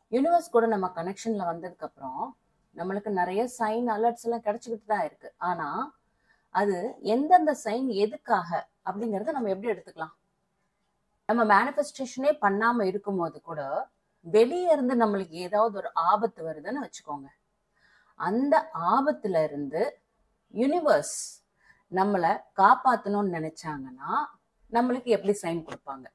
universe கூட நம்ம கனெக்ஷன்ல வந்ததுக்கு அப்புறம் நம்மளுக்கு நிறைய சைன் அலர்ட்ஸ் எல்லாம் கிடைச்சிக்கிட்டு தான் இருக்கு ஆனா அது எந்தெந்த சைன் எதுக்காக அப்படிங்கறத நம்ம எப்படி எடுத்துக்கலாம் நம்ம மேனிஃபெஸ்டேஷனே பண்ணாம இருக்கும்போது கூட வெளியே இருந்து நம்மளுக்கு ஏதாவது ஒரு ஆபத்து வருதுன்னு வச்சுக்கோங்க அந்த ஆபத்துல இருந்து யூனிவர்ஸ் நம்மளை காப்பாத்தணும்னு நினைச்சாங்கன்னா நம்மளுக்கு எப்படி சைன் கொடுப்பாங்க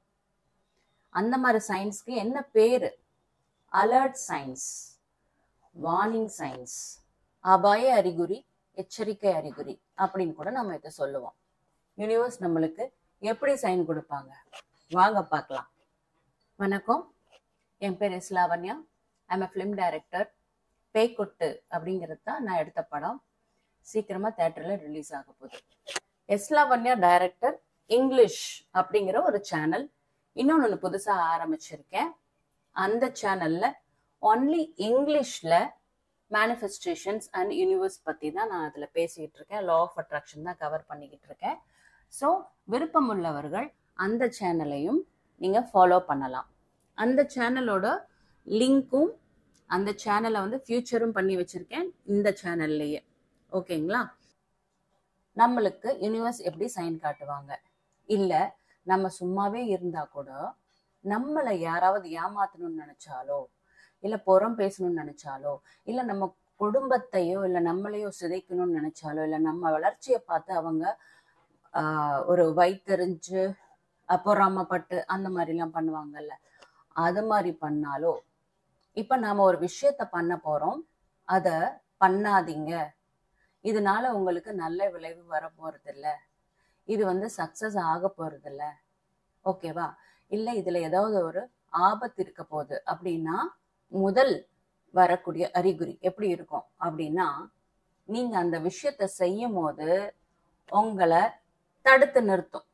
அந்த மாதிரி சயின்ஸ்க்கு என்ன பேரு அலர்ட் சயின்ஸ் வார்னிங் சயின்ஸ் அபாய அறிகுறி எச்சரிக்கை அறிகுறி அப்படின்னு கூட நம்ம இதை சொல்லுவோம் யூனிவர்ஸ் நம்மளுக்கு எப்படி சைன் கொடுப்பாங்க வாங்க பார்க்கலாம் வணக்கம் என் பேர் S Lavanya I'm a film director Peikottu அப்படிங்கிறது தான் நான் எடுத்த படம் சீக்கிரமா தேட்டர்ல ரிலீஸ் ஆக போகுது எஸ் லாவண்யா டைரக்டர் இங்கிலீஷ் அப்படிங்கிற ஒரு சேனல் இன்னொன்று ஒன்று புதுசாக ஆரம்பிச்சிருக்கேன் அந்த சேனல்ல ஒன்லி இங்கிலீஷ்ல மேனிஃபெஸ்டேஷன்ஸ் அண்ட் யூனிவர்ஸ் பத்தி தான் நான் அதுல பேசிக்கிட்டு இருக்கேன் லா ஆஃப் அட்ராக்ஷன் தான் கவர் பண்ணிக்கிட்டு இருக்கேன் ஸோ விருப்பம் உள்ளவர்கள் அந்த சேனலையும் நீங்க ஃபாலோ பண்ணலாம் அந்த சேனலோட லிங்க்கும் அந்த சேனலை வந்து ஃபியூச்சரும் பண்ணி வச்சிருக்கேன் இந்த சேனல்லையே ஓகேங்களா நம்மளுக்கு யூனிவர்ஸ் எப்படி சைன் காட்டுவாங்க இல்ல நம்ம சும்மாவே இருந்தா கூட நம்மளை யாராவது ஏமாத்தணும்னு நினைச்சாலோ இல்ல புறம் பேசணும்னு நினைச்சாலோ இல்ல நம்ம குடும்பத்தையோ இல்ல நம்மளையோ சிதைக்கணும்னு நினைச்சாலோ இல்ல நம்ம வளர்ச்சியை பார்த்து அவங்க ஆஹ், ஒரு வைத்தெறிஞ்சு அஹ், பொறாமைப்பட்டு அந்த மாதிரி எல்லாம் பண்ணுவாங்கல்ல அது மாதிரி பண்ணாலோ இப்ப நாம ஒரு விஷயத்த பண்ண போறோம் அத பண்ணாதீங்க இதனால உங்களுக்கு நல்ல விளைவு வர போறது இல்ல இது வந்து சக்சஸ் ஆக போறது இல்ல ஓகேவா இல்ல இதுல ஏதாவது ஒரு ஆபத்து இருக்க போகுது அப்படின்னா முதல் வரக்கூடிய அறிகுறி எப்படி இருக்கும் அப்படின்னா நீங்க அந்த விஷயத்த செய்யும் போது உங்களை தடுத்து நிறுத்தும்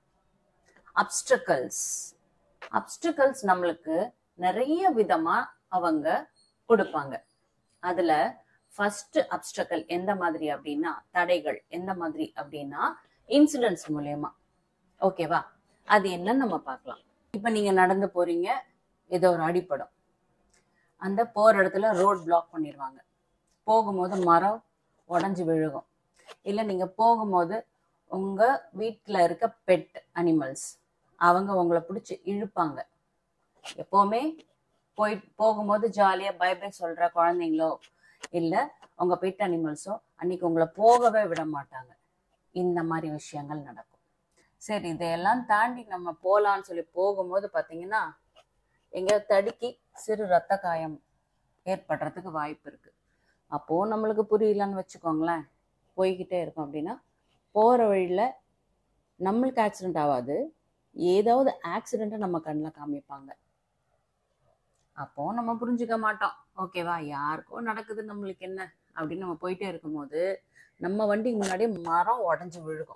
அப்டக்கல்ஸ் அப்டக்கல்ஸ் நம்மளுக்கு நிறைய விதமா அவங்க கொடுப்பாங்க அதுல ஃபர்ஸ்ட் அப்டக்கல் எந்த மாதிரி அப்படின்னா தடைகள் எந்த மாதிரி அப்படின்னா இன்சிடென்ட்ஸ் மூலயமா ஓகேவா அது என்னன்னு நம்ம பார்க்கலாம் இப்ப நீங்க நடந்து போறீங்க ஏதோ ஒரு அடிப்படும் அந்த போற இடத்துல ரோட் பிளாக் பண்ணிடுவாங்க போகும்போது மரம் உடஞ்சி விழுகும் இல்ல நீங்க போகும்போது உங்க வீட்ல இருக்க பெட் அனிமல்ஸ் அவங்க உங்களை பிடிச்சி இழுப்பாங்க எப்பவுமே போய் போகும்போது ஜாலியா பை பை சொல்ற குழந்தைங்களோ இல்ல உங்க பெட் அனிமல்ஸோ அன்னைக்கு உங்களை போகவே விட மாட்டாங்க இந்த மாதிரி விஷயங்கள் நடக்கும் சரி இதையெல்லாம் தாண்டி நம்ம போலான்னு சொல்லி போகும்போது பாத்தீங்கன்னா எங்க தடுக்கி சிறு ரத்த காயம் ஏற்படுறதுக்கு வாய்ப்பு இருக்கு அப்போ நம்மளுக்கு புரியலன்னு வச்சுக்கோங்களேன் போய்கிட்டே இருக்கோம் அப்படின்னா போற வழியில நம்மளுக்கு ஆக்சிடென்ட் ஆகாது ஏதாவது ஆக்சிடென்ட்டை நம்ம கண்ணில் காமிப்பாங்க அப்போ நம்ம புரிஞ்சுக்க மாட்டோம் ஓகேவா யாருக்கோ நடக்குது நம்மளுக்கு என்ன அப்படின்னு நம்ம போயிட்டே இருக்கும்போது நம்ம வண்டிக்கு முன்னாடி மரம் உடஞ்சு விழுகும்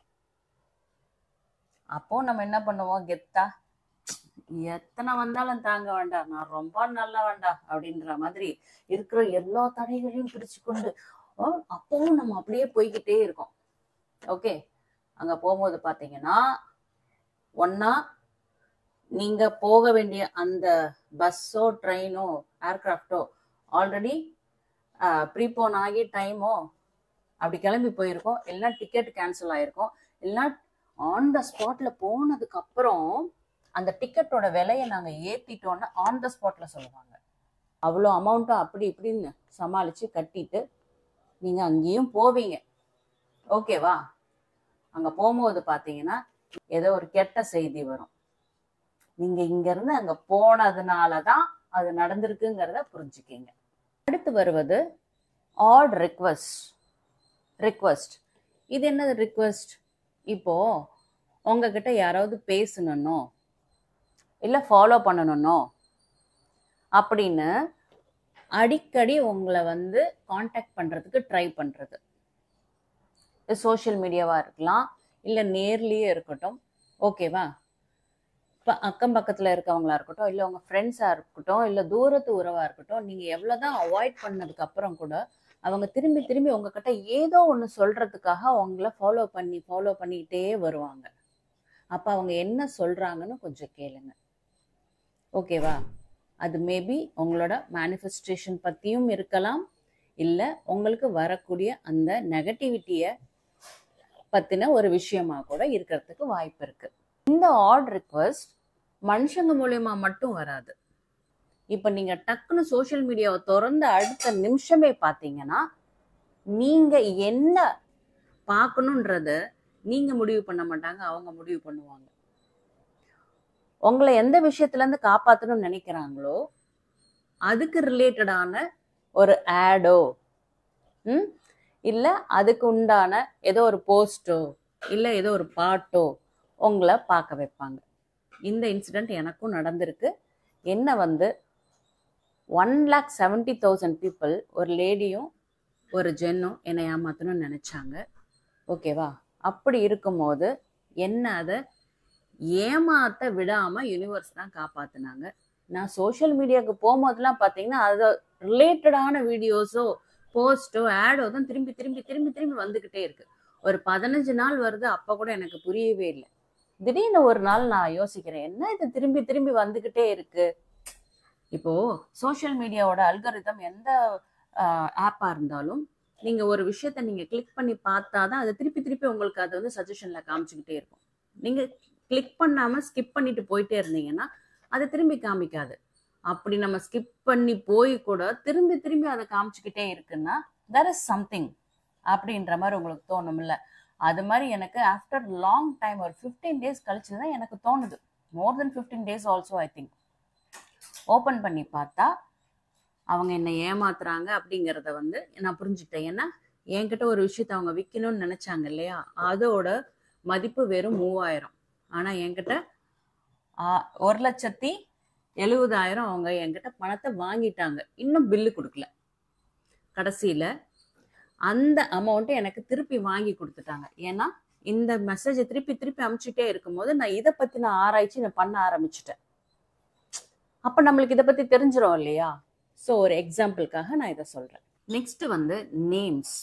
அப்போ நம்ம என்ன பண்ணுவோம் கெத்தா எத்தனை வந்தாலும் தாங்க வேண்டாம் நான் ரொம்ப நல்ல வேண்டாம் அப்படின்ற மாதிரி இருக்கிற எல்லா தடைகளையும் பிடிச்சு கொண்டு ஓ, அப்பவும் நம்ம அப்படியே போய்கிட்டே இருக்கோம் ஓகே அங்க போகும்போது பாத்தீங்கன்னா ஒன்னா நீங்க போக வேண்டிய அந்த பஸ்ஸோ ட்ரெயினோ ஏர்கிராஃப்டோ ஆல்ரெடி ப்ரீபோன் ஆகி டைமோ அப்படி கிளம்பி போயிருக்கோம் இல்லைன்னா டிக்கெட் கேன்சல் ஆயிருக்கும் இல்லைன்னா ஆன் த ஸ்பாட்ல போனதுக்கு அப்புறம் அந்த டிக்கெட்டோட விலையை நாங்க ஏத்திட்டோம்னு ஆன் த ஸ்பாட்ல சொல்லுவாங்க அவ்வளோ அமௌண்ட்டும் அப்படி இப்படின்னு சமாளிச்சு கட்டிட்டு நீங்க அங்கேயும் போவீங்க ஓகேவா அங்க போகும்போது பாத்தீங்கன்னா ஏதோ ஒரு கெட்ட செய்தி வரும் நீங்க இங்க இருந்து அங்க போனதுனால தான் அது நடந்திருக்குங்கிறத புரிஞ்சுக்கிங்க அடுத்து வருவது ஆட் ரிக்வஸ்ட் ரிக்வஸ்ட் இது என்னது ரிக்வஸ்ட் இப்போ உங்ககிட்ட யாராவது பேசணுன்னோ இல்ல ஃபாலோ பண்ணணுன்னோ அப்படின்னு அடிக்கடி உங்களை வந்து காண்டாக்ட் பண்றதுக்கு ட்ரை பண்றது சோஷியல் மீடியாவா இருக்கலாம் இல்ல நேர்லயே இருக்கட்டும் ஓகேவா இப்போ அக்கம் பக்கத்துல இருக்கவங்களா இருக்கட்டும் இல்ல உங்க ஃப்ரெண்ட்ஸா இருக்கட்டும் இல்ல தூரத்து உறவா இருக்கட்டும் நீங்க எவ்வளவுதான் அவாய்ட் பண்ணதுக்கு அப்புறம் கூட அவங்க திரும்பி திரும்பி உங்ககிட்ட ஏதோ ஒண்ணு சொல்றதுக்காக உங்களை ஃபாலோ பண்ணி ஃபாலோ பண்ணிக்கிட்டே வருவாங்க அப்ப அவங்க என்ன சொல்றாங்கன்னு கொஞ்சம் கேளுங்க ஓகேவா அது மேபி உங்களோட மேனிஃபெஸ்டேஷன் பற்றியும் இருக்கலாம் இல்லை உங்களுக்கு வரக்கூடிய அந்த நெகட்டிவிட்டியை பற்றின ஒரு விஷயமா கூட இருக்கிறதுக்கு வாய்ப்பு இருக்கு இந்த ஆட் ரிக்வஸ்ட் மனுஷங்க மூலியமா மட்டும் வராது இப்போ நீங்க டக்குன்னு சோஷியல் மீடியாவை திறந்த அடுத்த நிமிஷமே பார்த்தீங்கன்னா நீங்க என்ன பார்க்கணுன்றத நீங்க முடிவு பண்ண மாட்டாங்க அவங்க முடிவு பண்ணுவாங்க உங்களை எந்த விஷயத்துல இருந்து காப்பாத்தணும்னு நினைக்கிறாங்களோ அதுக்கு ரிலேட்டடான ஒரு ஆடோ ம் இல்ல அதுக்கு உண்டான ஏதோ ஒரு போஸ்டோ இல்ல ஏதோ ஒரு பாட்டோ உங்களை பார்க்க வைப்பாங்க இந்த இன்சிடெண்ட் எனக்கும் நடந்திருக்கு என்ன வந்து one lakh seventy thousand people ஒரு லேடியும் ஒரு ஜென்னும் என்னை ஏமாத்தணும்னு நினைச்சாங்க ஓகேவா அப்படி இருக்கும்போது என்ன அதை ஏமாத்த விடாம யூனிவர்ஸ் தான் காப்பாத்துனாங்க நான் சோஷியல் மீடியாவுக்கு போகும்போதெல்லாம் பார்த்தீங்கன்னா அது ரிலேட்டடான வீடியோஸோ போஸ்டோ ஆடோ தான் திரும்பி திரும்பி திரும்பி திரும்பி வந்துக்கிட்டே இருக்கு ஒரு பதினஞ்சு நாள் வருது அப்போ கூட எனக்கு புரியவே இல்லை திடீர்னு ஒரு நாள் நான் யோசிக்கிறேன் என்ன இது திரும்பி திரும்பி வந்துக்கிட்டே இருக்கு இப்போ சோஷியல் மீடியாவோட அல்கரிதம் எந்த ஆப்பா இருந்தாலும் நீங்க ஒரு விஷயத்த நீங்க கிளிக் பண்ணி பார்த்தாதான் அது திருப்பி திருப்பி உங்களுக்கு அது வந்து சஜஷன்ல காமிச்சுக்கிட்டே இருக்கும் நீங்க கிளிக் பண்ணாம ஸ்கிப் பண்ணிட்டு போயிட்டே இருந்தீங்கன்னா அது திரும்பி காமிக்காது அப்படி நம்ம ஸ்கிப் பண்ணி போய் கூட திரும்பி திரும்பி அதை காமிச்சுக்கிட்டே இருக்குன்னா தர் இஸ் சம்திங் அப்படின்ற மாதிரி உங்களுக்கு தோணும்ல அது மாதிரி எனக்கு ஆஃப்டர் லாங் டைம் ஒரு ஃபிஃப்டீன் டேஸ் கழிச்சு தான் எனக்கு தோணுது more then fifteen days also I think open பண்ணி பார்த்தா அவங்க என்னை ஏமாத்துறாங்க அப்படிங்கிறத வந்து நான் புரிஞ்சுக்கிட்டேன் ஏன்னா என்கிட்ட ஒரு விஷயத்த அவங்க விற்கணும்னு நினைச்சாங்க இல்லையா அதோட மதிப்பு வெறும் மூவாயிரம் ஆனா என்கிட்ட ஆ, ஒரு லட்சத்தி எழுபதாயிரம் அவங்க என்கிட்ட பணத்தை வாங்கிட்டாங்க இன்னும் பில்லு கொடுக்கல கடைசியில அந்த அமௌண்ட்டை எனக்கு திருப்பி வாங்கி கொடுத்துட்டாங்க ஏன்னா இந்த மெசேஜை திருப்பி திருப்பி அமுச்சுட்டே இருக்கும்போது நான் இதை பத்தி நான் ஆராய்ச்சி நான் பண்ண ஆரம்பிச்சிட்டேன் அப்ப நம்மளுக்கு இதை பத்தி தெரிஞ்சிரும் இல்லையா ஸோ ஒரு எக்ஸாம்பிளுக்காக நான் இதை சொல்றேன் நெக்ஸ்ட் வந்து நேம்ஸ்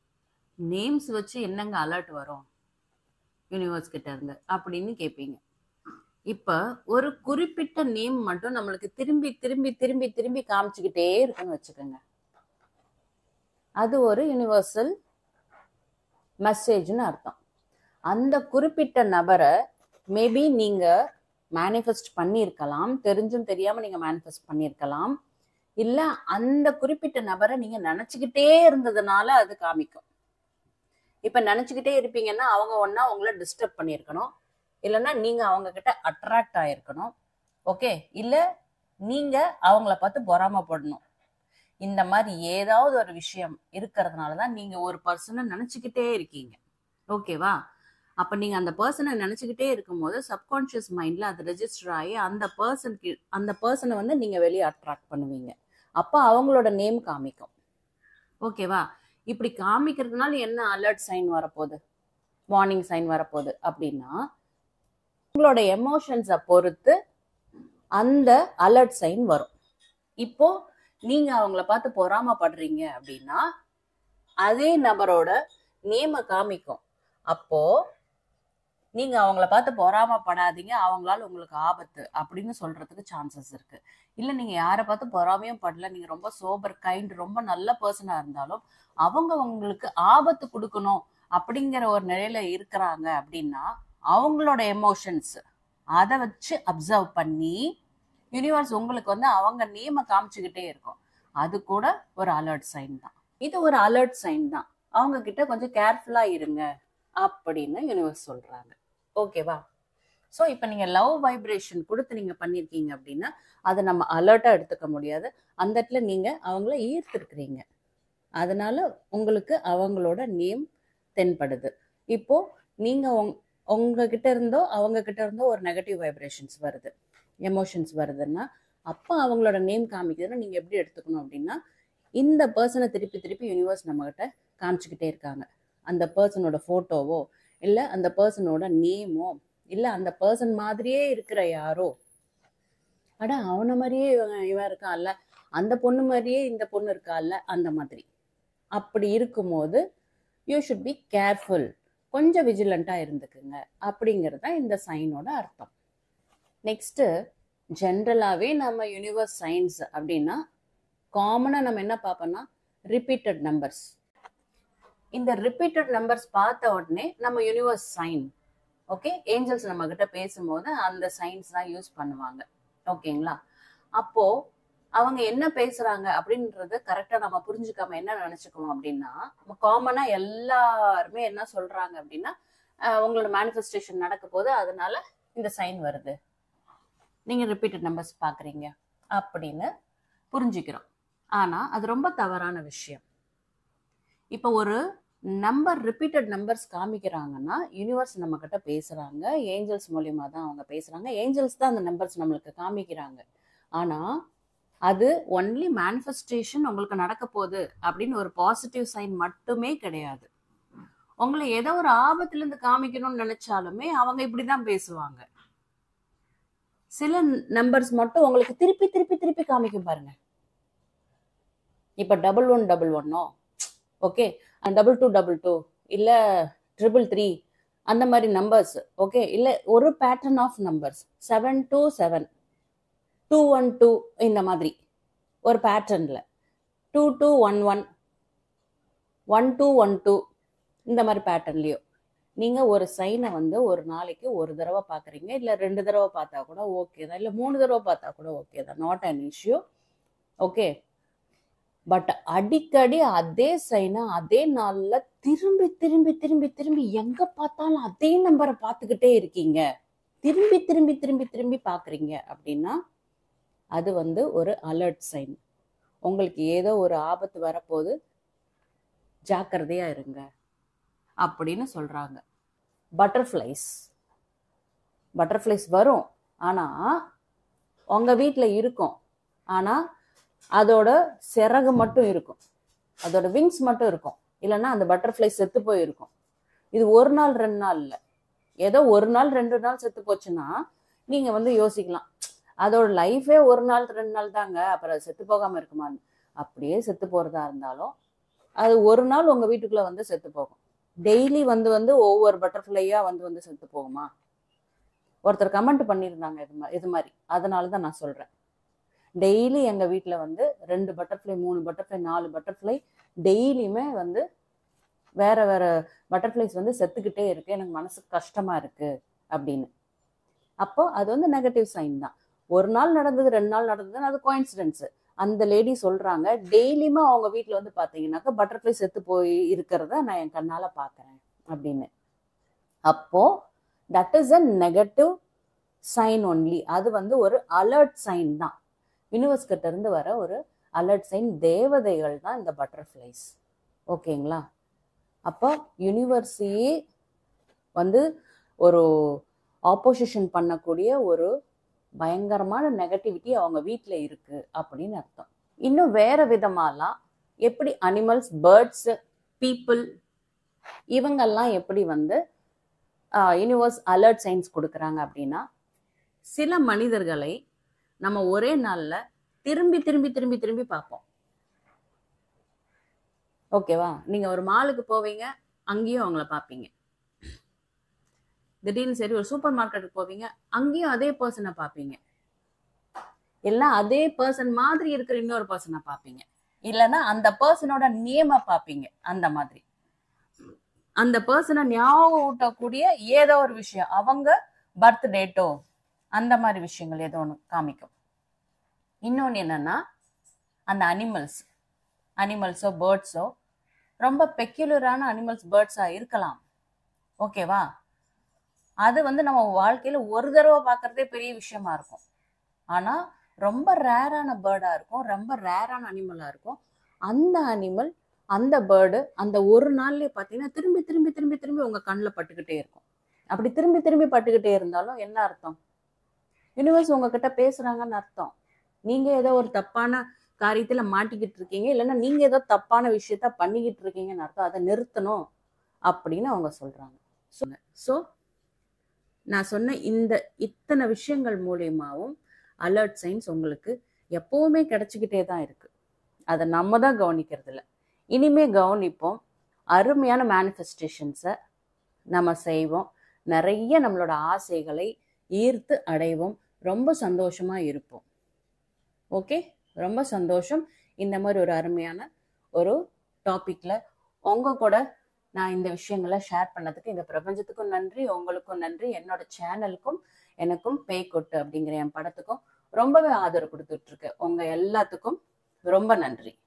நேம்ஸ் வச்சு என்னங்க அலர்ட் வரும் யூனிவர்ஸ் கிட்ட இருந்து அப்படின்னு கேட்பீங்க இப்ப ஒரு குறிப்பிட்ட நேம் மட்டும் நம்மளுக்கு திரும்பி திரும்பி திரும்பி திரும்பி காமிச்சுக்கிட்டே இருக்குன்னு வச்சுக்கோங்க அது ஒரு யுனிவர்சல் மெசேஜ்னு அர்த்தம் அந்த குறிப்பிட்ட நபரை மேபி நீங்க மேனிஃபெஸ்ட் பண்ணியிருக்கலாம் தெரிஞ்சும் தெரியாம நீங்க மேனிஃபெஸ்ட் பண்ணியிருக்கலாம் இல்ல அந்த குறிப்பிட்ட நபரை நீங்க நினைச்சுக்கிட்டே இருந்ததுனால அது காமிக்கும் இப்ப நினைச்சுக்கிட்டே இருப்பீங்கன்னா அவங்க ஒன்னா உங்களை டிஸ்டர்ப் பண்ணியிருக்கணும் இல்லைன்னா நீங்க அவங்க கிட்ட அட்ராக்ட் ஆயிருக்கணும் ஓகே இல்ல நீங்க அவங்கள பார்த்து பொறாமப்படணும் இந்த மாதிரி ஏதாவது ஒரு விஷயம் இருக்கிறதுனால தான் நீங்க ஒரு பர்சனை நினைச்சுக்கிட்டே இருக்கீங்க ஓகேவா அப்ப நீங்க அந்த பர்சனை நினைச்சுக்கிட்டே இருக்கும்போது சப்கான்ஷியஸ் மைண்ட்ல அது ரெஜிஸ்டர் ஆகி அந்த பர்சன் அந்த பர்சனை வந்து நீங்க வெளியே அட்ராக்ட் பண்ணுவீங்க அப்ப அவங்களோட நேம் காமிக்கும் ஓகேவா இப்படி காமிக்கிறதுனால என்ன அலர்ட் சைன் வரப்போகுது வார்னிங் சைன் வரப்போகுது அப்படின்னா உங்களோட எமோஷன்ஸை பொறுத்து அந்த அலர்ட் சைன் வரும் இப்போ நீங்க அவங்கள பார்த்து பொறாமப்படுறீங்க அப்படின்னா அதே நபரோட நேம காமிக்கும் அப்போ நீங்க அவங்கள பார்த்து பொறாமப்படாதீங்க அவங்களால உங்களுக்கு ஆபத்து அப்படின்னு சொல்றதுக்கு சான்சஸ் இருக்கு இல்ல நீங்க யாரை பார்த்து பொறாமையும் படல நீங்க ரொம்ப சோபர் கைண்ட் ரொம்ப நல்ல பர்சனா இருந்தாலும் அவங்க உங்களுக்கு ஆபத்து கொடுக்கணும் அப்படிங்கிற ஒரு நிலையில இருக்கிறாங்க அப்படின்னா அவங்களோட எமோஷன்ஸ் அதை வச்சு அப்சர்வ் பண்ணி யூனிவர்ஸ் உங்களுக்கு வந்து அவங்க நேம காமிச்சுக்கிட்டே இருக்கும் அது கூட ஒரு அலர்ட் சைன் தான் இது ஒரு அலர்ட் சைன் தான் அவங்க கிட்ட கொஞ்சம் கேர்ஃபுல்லா இருங்க அப்படின்னு யூனிவர்ஸ் சொல்றாங்க ஓகேவா ஸோ இப்போ நீங்கள் லவ் வைப்ரேஷன் கொடுத்து நீங்கள் பண்ணியிருக்கீங்க அப்படின்னா அதை நம்ம அலர்ட்டாக எடுத்துக்க முடியாது அந்த இடத்துல நீங்கள் அவங்கள ஈர்த்திருக்கிறீங்க அதனால உங்களுக்கு அவங்களோட நேம் தென்படுது இப்போ நீங்கள் உங் உங்ககிட்ட இருந்தோ அவங்க கிட்ட இருந்தோ ஒரு நெகட்டிவ் வைப்ரேஷன்ஸ் வருது எமோஷன்ஸ் வருதுன்னா அப்போ அவங்களோட நேம் காமிக்குதுன்னா நீங்கள் எப்படி எடுத்துக்கணும் அப்படின்னா இந்த பர்சனை திருப்பி திருப்பி யூனிவர்ஸ் நம்மகிட்ட காமிச்சுக்கிட்டே இருக்காங்க அந்த பர்சனோட ஃபோட்டோவோ இல்லை அந்த பர்சனோட நேமோ இல்லை அந்த பர்சன் மாதிரியே இருக்கிற யாரோ அட அவனை மாதிரியே இவன் இவன் இருக்கான்ல அந்த பொண்ணு மாதிரியே இந்த பொண்ணு இருக்கான்ல அந்த மாதிரி அப்படி இருக்கும்போது யூ ஷுட் பி கேர்ஃபுல் கொஞ்சம் விஜிலண்ட்டாக இருந்துக்குங்க அப்படிங்கிறது தான் இந்த சைனோட அர்த்தம் நெக்ஸ்ட்டு ஜென்ரலாகவே நம்ம யூனிவர்ஸ் சயின்ஸ் அப்படின்னா காமனாக நம்ம என்ன பார்ப்போம்னா ரிப்பீட்டட் நம்பர்ஸ் இந்த ரிப்பீட்டட் நம்பர்ஸ் பார்த்த உடனே நம்ம யூனிவர்ஸ் சைன் ஓகே ஏஞ்சல்ஸ் நம்ம கிட்ட பேசும்போது அந்த சயின்ஸ் தான் யூஸ் பண்ணுவாங்க ஓகேங்களா அப்போ அவங்க என்ன பேசுறாங்க அப்படின்றத கரெக்டா நம்ம புரிஞ்சுக்காம என்ன நினைச்சுக்குவோம் அப்படின்னா நம்ம காமனா எல்லாருமே என்ன சொல்றாங்க அப்படின்னா அஹ் உங்களோட மேனிஃபெஸ்டேஷன் நடக்க போது அதனால இந்த சைன் வருது நீங்க ரிப்பீட்டட் நம்பர்ஸ் பாக்குறீங்க அப்படின்னு புரிஞ்சுக்கிறோம் ஆனா அது ரொம்ப தவறான விஷயம் இப்போ ஒரு நம்பர் ரிப்பீட்டட் நம்பர்ஸ் காமிக்கிறாங்கன்னா யூனிவர்ஸ் நம்ம கிட்ட பேசுறாங்க ஏஞ்சல்ஸ் மூலியமா தான் அவங்க பேசுறாங்க ஏஞ்சல்ஸ் தான் அந்த நம்பர்ஸ் நம்மளுக்கு காமிக்கிறாங்க ஆனா அது ஒன்லி மேனிஃபெஸ்டேஷன் உங்களுக்கு நடக்க போகுது அப்படின்னு ஒரு பாசிட்டிவ் சைன் மட்டுமே கிடையாது உங்களை ஏதோ ஒரு ஆபத்துல இருந்து காமிக்கணும்னு நினைச்சாலுமே அவங்க இப்படிதான் பேசுவாங்க சில நம்பர்ஸ் மட்டும் உங்களுக்கு திருப்பி திருப்பி திருப்பி காமிக்கும் பாருங்க இப்ப டபுள் ஒன் டபுள் ஒன்னோ okay double two double two இல்ல ட்ரிபிள் த்ரீ அந்த மாதிரி நம்பர்ஸ் ஓகே இல்ல ஒரு pattern of numbers seven two seven two one two இந்த மாதிரி ஒரு பேட்டர்னில் two two one one one two one two இந்த மாதிரி பேட்டர்ன்லேயோ நீங்கள் ஒரு சைனை வந்து ஒரு நாளைக்கு ஒரு தடவை பார்க்குறீங்க இல்லை ரெண்டு தடவை பார்த்தா கூட ஓகே தான் இல்லை மூணு தடவை பார்த்தா கூட ஓகே தான் not an issue okay but அடிக்கடி அதே சைனை அதே நாளில் திரும்பி திரும்பி திரும்பி திரும்பி எங்கே பார்த்தாலும் அதே நம்பரை பார்த்துக்கிட்டே இருக்கீங்க திரும்பி திரும்பி திரும்பி திரும்பி பார்க்குறீங்க அப்படின்னா அது வந்து ஒரு அலர்ட் சைன் உங்களுக்கு ஏதோ ஒரு ஆபத்து வரப்போது ஜாக்கிரதையா இருங்க அப்படின்னு சொல்றாங்க பட்டர்ஃப்ளைஸ் பட்டர்ஃப்ளைஸ் வரும் ஆனா உங்க வீட்டில் இருக்கும் ஆனா அதோட சிறகு மட்டும் இருக்கும் அதோட விங்ஸ் மட்டும் இருக்கும் இல்லைன்னா அந்த பட்டர்ஃப்ளை செத்து போயிருக்கும் இது ஒரு நாள் ரெண்டு நாள் இல்லை ஏதோ ஒரு நாள் ரெண்டு நாள் செத்து போச்சுன்னா நீங்க வந்து யோசிக்கலாம் அதோட லைஃபே ஒரு நாள் ரெண்டு நாள் தாங்க அப்புறம் அது செத்து போகாம இருக்குமான்னு அப்படியே செத்து போறதா இருந்தாலும் அது ஒரு நாள் உங்க வீட்டுக்குள்ள வந்து செத்து போகும் டெய்லி வந்து வந்து ஒவ்வொரு பட்டர்ஃப்ளையா வந்து வந்து செத்து போகுமா ஒருத்தர் கமெண்ட் பண்ணியிருந்தாங்க இது மா- இது மாதிரி அதனால தான் நான் சொல்றேன் டெய்லி எங்க வீட்டில் வந்து ரெண்டு பட்டர்ஃப்ளை மூணு பட்டர்ஃப்ளை நாலு பட்டர்ஃப்ளை டெய்லியுமே வந்து வேற வேற பட்டர்ஃப்ளைஸ் வந்து செத்துக்கிட்டே இருக்கு எனக்கு மனசுக்கு கஷ்டமா இருக்கு அப்படின்னு அப்போ அது வந்து நெகட்டிவ் சைன் தான் ஒரு நாள் நடந்தது ரெண்டு நாள் நடந்ததுன்னு அது கோயின்சிடென்ஸ் அந்த லேடி சொல்றாங்க டெய்லியுமே அவங்க வீட்டில் வந்து பார்த்தீங்கன்னாக்கா பட்டர்ஃப்ளை செத்து போய் இருக்கிறத நான் என் கண்ணால பார்க்கறேன் அப்படின்னு அப்போ that is a negative sign only அது வந்து ஒரு அலர்ட் சைன் தான் யூனிவர்ஸ் கிட்ட இருந்து வர ஒரு அலர்ட் சைன் தேவதைகள் தான் இந்த பட்டர்ஃப்ளைஸ் ஓகேங்களா அப்போ யூனிவர்ஸையே வந்து ஒரு ஆப்போசிஷன் பண்ணக்கூடிய ஒரு பயங்கரமான நெகட்டிவிட்டி அவங்க வீட்டில் இருக்கு அப்படின்னு அர்த்தம் இன்னும் வேற விதமாலாம் எப்படி அனிமல்ஸ் பேர்ட்ஸ் பீப்புள் இவங்கெல்லாம் எப்படி வந்து யூனிவர்ஸ் அலர்ட் சைன்ஸ் கொடுக்குறாங்க அப்படின்னா சில மனிதர்களை நம்ம ஒரே நாள்ல திரும்பி திரும்பி திரும்பி திரும்பி பார்ப்போம் ஓகேவா நீங்க ஒரு மாலுக்கு போவீங்க அங்கேயும் அவங்கள பார்ப்பீங்க திடீர்னு சரி ஒரு சூப்பர் மார்க்கெட்டுக்கு போவீங்க அங்கேயும் அதே பர்சனை பார்ப்பீங்க எல்லாம் அதே பர்சன் மாதிரி இருக்கிற இன்னொரு பர்சனை பார்ப்பீங்க இல்லைன்னா அந்த பர்சனோட நேமை பார்ப்பீங்க அந்த மாதிரி அந்த பர்சனை ஞாபகம் ஊட்டக்கூடிய ஏதோ ஒரு விஷயம் அவங்க பர்த் டேட்டோ அந்த மாதிரி விஷயங்கள் ஏதோ ஒன்று காமிக்கும் இன்னொன்று என்னன்னா அந்த அனிமல்ஸ் அனிமல்ஸோ பேர்ட்ஸோ ரொம்ப பெக்யுலரான அனிமல்ஸ் பேர்ட்ஸாக இருக்கலாம் ஓகேவா அது வந்து நம்ம வாழ்க்கையில ஒரு தடவை பார்க்கறதே பெரிய விஷயமா இருக்கும் ஆனா ரொம்ப ரேரான பேர்டா இருக்கும் ரொம்ப ரேரான அனிமலா இருக்கும் அந்த அனிமல் அந்த பேர்டு அந்த ஒரு நாள்லயே பார்த்தீங்கன்னா திரும்பி திரும்பி திரும்பி திரும்பி உங்க கண்ணில் பட்டுக்கிட்டே இருக்கும் அப்படி திரும்பி திரும்பி பட்டுக்கிட்டே இருந்தாலும் என்ன அர்த்தம் யூனிவர்ஸ் உங்ககிட்ட பேசுறாங்கன்னு அர்த்தம் நீங்க ஏதோ ஒரு தப்பான காரியத்துல மாட்டிக்கிட்டு இருக்கீங்க இல்லைன்னா நீங்க ஏதோ தப்பான விஷயத்த பண்ணிக்கிட்டு இருக்கீங்கன்னு அர்த்தம் அதை நிறுத்தணும் அப்படின்னு அவங்க சொல்றாங்க ஸோ நான் சொன்ன இந்த இத்தனை விஷயங்கள் மூலியமாவும் அலர்ட் சைன்ஸ் உங்களுக்கு எப்பவுமே கிடைச்சிக்கிட்டே தான் இருக்கு அதை நம்ம தான் கவனிக்கிறது இல்லை இனிமே கவனிப்போம் அருமையான மேனிஃபெஸ்டேஷன்ஸை நம்ம செய்வோம் நிறைய நம்மளோட ஆசைகளை ஈர்த்து அடைவோம் ரொம்ப சந்தோஷமா இருப்போம் ஓகே ரொம்ப சந்தோஷம் இந்த மாதிரி ஒரு அருமையான ஒரு டாபிக்ல உங்க கூட நான் இந்த விஷயங்களை ஷேர் பண்ணதுக்கு இந்த பிரபஞ்சத்துக்கும் நன்றி உங்களுக்கும் நன்றி என்னோட சேனலுக்கும் எனக்கும் பேய் கொட்டு அப்படிங்கிற என் படத்துக்கும் ரொம்பவே ஆதரவு கொடுத்துட்டு இருக்கு உங்க எல்லாத்துக்கும் ரொம்ப நன்றி